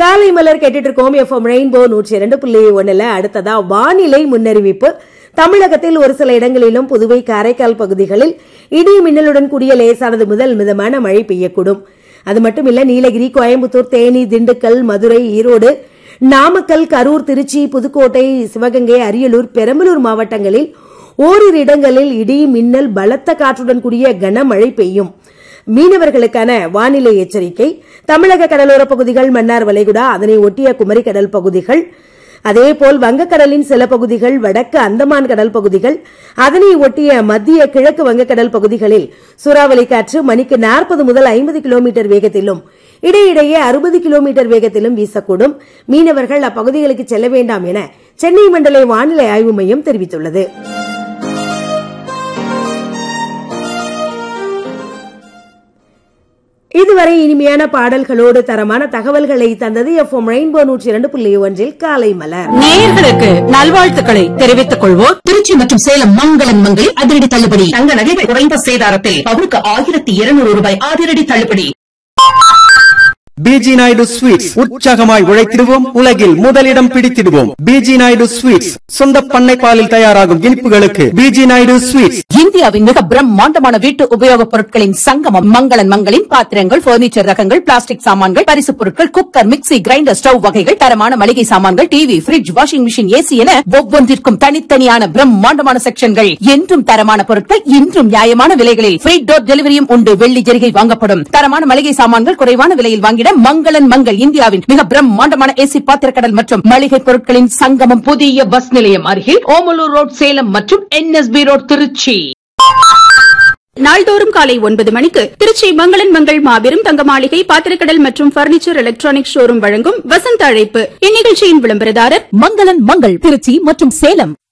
காலை மலர் கேட்டுட்டு இருக்கோம் எஃப்எம் ரெயின்போ நூற்றி இரண்டு புள்ளி ஒண்ணுல அடுத்ததா வானிலை முன்னறிவிப்பு தமிழகத்தில் ஒரு சில இடங்களிலும் புதுவை காரைக்கால் பகுதிகளில் இடி மின்னலுடன் கூடிய லேசானது முதல் மிதமான மழை பெய்யக்கூடும் அது மட்டுமில்ல நீலகிரி கோயம்புத்தூர் தேனி திண்டுக்கல் மதுரை ஈரோடு நாமக்கல் கரூர் திருச்சி புதுக்கோட்டை சிவகங்கை அரியலூர் பெரம்பலூர் மாவட்டங்களில் ஓரிரு இடங்களில் இடி மின்னல் பலத்த காற்றுடன் கூடிய கனமழை பெய்யும் மீனவர்களுக்கான வானிலை எச்சரிக்கை தமிழக கடலோரப் பகுதிகள் மன்னார் வளைகுடா அதனை ஒட்டிய குமரி கடல் பகுதிகள் அதேபோல் வங்கக்கடலின் சில பகுதிகள் வடக்கு அந்தமான் கடல் பகுதிகள் அதனை ஒட்டிய மத்திய கிழக்கு வங்கக்கடல் பகுதிகளில் சூறாவளி காற்று மணிக்கு நாற்பது முதல் ஐம்பது கிலோமீட்டர் வேகத்திலும் இடையிடையே அறுபது கிலோமீட்டர் வேகத்திலும் வீசக்கூடும் மீனவர்கள் அப்பகுதிகளுக்கு செல்ல வேண்டாம் என சென்னை மண்டல வானிலை ஆய்வு மையம் தெரிவித்துள்ளது இதுவரை இனிமையான பாடல்களோடு தரமான தகவல்களை தந்தது எஃப்எம் ரெயின்போ நூற்றி இரண்டு புள்ளி ஒன்றில் காலை மலர் நேயர்களுக்கு நல்வாழ்த்துக்களை தெரிவித்துக் கொள்வோர் திருச்சி மற்றும் சேலம் மங்களன் மங்கள் அதிரடி தள்ளுபடி தங்க நகைகள் குறைந்த சேதாரத்தில் பவுனுக்கு ஆயிரத்தி இருநூறு ரூபாய் அதிரடி தள்ளுபடி பிஜி நாயுடு ஸ்வீட்ஸ் உற்சாகமாய் உழைத்திடுவோம் உலகில் முதலிடம் பிடித்திடுவோம் பிஜி நாயுடு ஸ்வீட்ஸ் சொந்த பண்ணை பாலில் தயாராகும் இனிப்புகளுக்கு பிஜி நாயுடு ஸ்வீட்ஸ் இந்தியாவின் மிக பிரம்மாண்டமான வீட்டு உபயோகப் பொருட்களின் சங்கமம் மங்களன் மங்களின் பாத்திரங்கள் பர்னிச்சர் ரகங்கள் பிளாஸ்டிக் சாமான்கள் பரிசுப் பொருட்கள் குக்கர் மிக்ஸி கிரைண்டர் ஸ்டவ் வகைகள் தரமான மளிகை சாமான்கள் TV fridge washing machine AC என ஒவ்வொன்றிற்கும் தனித்தனியான பிரம்மாண்டமான செக்ஷன்கள் என்றும் தரமான பொருட்கள் இன்றும் நியாயமான விலைகளில் ஃப்ரீ டோர் டெலிவரியும் உண்டு வெள்ளி ஜெரிகை வாங்கப்படும் தரமான மளிகை சாமான்கள் குறைவான விலையில் வாங்கிட மங்களன் மங்கள் இந்தியாவின் மிக பிரம்மாண்டமான ஏசி பாத்திரக்கடல் மற்றும் மளிகை பொருட்களின் சங்கமம் புதிய பஸ் நிலையம் அருகில் ஓமலூர் ரோட் சேலம் மற்றும் என்எஸ்பி ரோட் திருச்சி நாள்தோறும் காலை ஒன்பது மணிக்கு திருச்சி மங்களன் மங்கள் மாபெரும் தங்க மாளிகை பாத்திரக்கடல் மற்றும் பர்னிச்சர் எலக்ட்ரானிக் ஷோரூம் வழங்கும் வசந்த அழைப்பு இந்நிகழ்ச்சியின் விளம்பரதாரர் மங்களன் மங்கள் திருச்சி மற்றும் சேலம்